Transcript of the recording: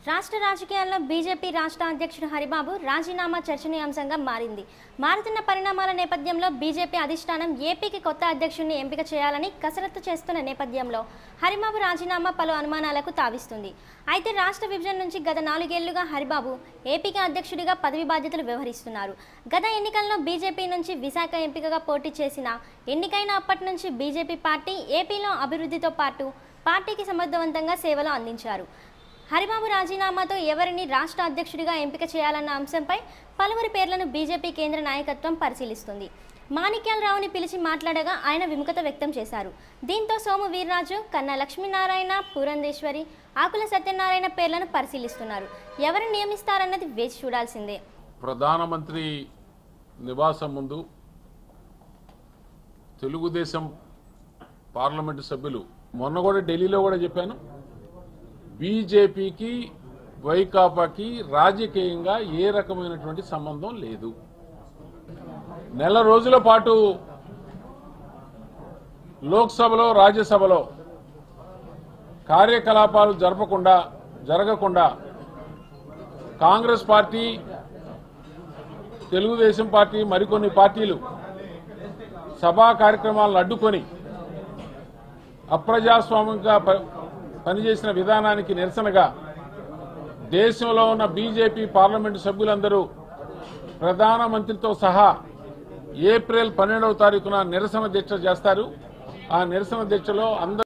రాష్ట్ర రాజకీయాల్లో బీజేపీ రాష్ట్ర అధ్యక్షుడు హరిబాబు రాజీనామా చర్చనీయాంశంగా మారింది మారుతున్న పరిణామాల నేపథ్యంలో బీజేపీ అధిష్టానం ఏపీకి కొత్త అధ్యక్షుడిని ఎంపిక చేయాలని కసరత్తు చేస్తున్న నేపథ్యంలో హరిబాబు రాజీనామా పలు అనుమానాలకు తావిస్తుంది అయితే రాష్ట్ర విభజన నుంచి గత నాలుగేళ్లుగా హరిబాబు ఏపీకి అధ్యక్షుడిగా పదవి బాధ్యతలు వ్యవహరిస్తున్నారు గత ఎన్నికల్లో బీజేపీ నుంచి విశాఖ ఎంపికగా పోటీ చేసిన ఎన్నికైన అప్పటి నుంచి బీజేపీ పార్టీ ఏపీలో అభివృద్ధితో పాటు పార్టీకి సమర్థవంతంగా సేవలు అందించారు హరిబాబు రాజీనామాతో ఎవరిని రాష్ట్ర అధ్యక్షుడిగా ఎంపిక చేయాలన్న అంశంపై పలువురి పేర్లను బీజేపీ కేంద్ర నాయకత్వం పరిశీలిస్తుంది మాణిక్యాలరావుని పిలిచి మాట్లాడగా ఆయన విముఖత వ్యక్తం చేశారు దీంతో సోము వీర్రాజు కన్నా లక్ష్మీనారాయణ పురంధేశ్వరి ఆకుల సత్యనారాయణ పేర్లను పరిశీలిస్తున్నారు ఎవరు నియమిస్తారన్నది వేచి చూడాల్సిందే ప్రధానమంత్రి నివాసం ముందు తెలుగుదేశం పార్లమెంటు సభ్యులు మొన్న కూడా ఢిల్లీలో కూడా చెప్పాను బీజేపీకి వైకాపాకి రాజకీయంగా ఏ రకమైనటువంటి సంబంధం లేదు నెల రోజుల పాటు లోక్సభలో రాజ్యసభలో కార్యకలాపాలు జరపకుండా జరగకుండా కాంగ్రెస్ పార్టీ తెలుగుదేశం పార్టీ మరికొన్ని పార్టీలు సభా కార్యక్రమాలను అడ్డుకొని అప్రజాస్వామ్యంగా ప- పనిచేసిన విధానానికి నిరసనగా దేశంలో ఉన్న బీజేపీ పార్లమెంటు సభ్యులందరూ ప్రధానమంత్రితో సహా ఏప్రిల్ పన్నెండవ తారీఖున నిరసన దీక్ష చేస్తారు ఆ నిరసన దీక్షలో అందరూ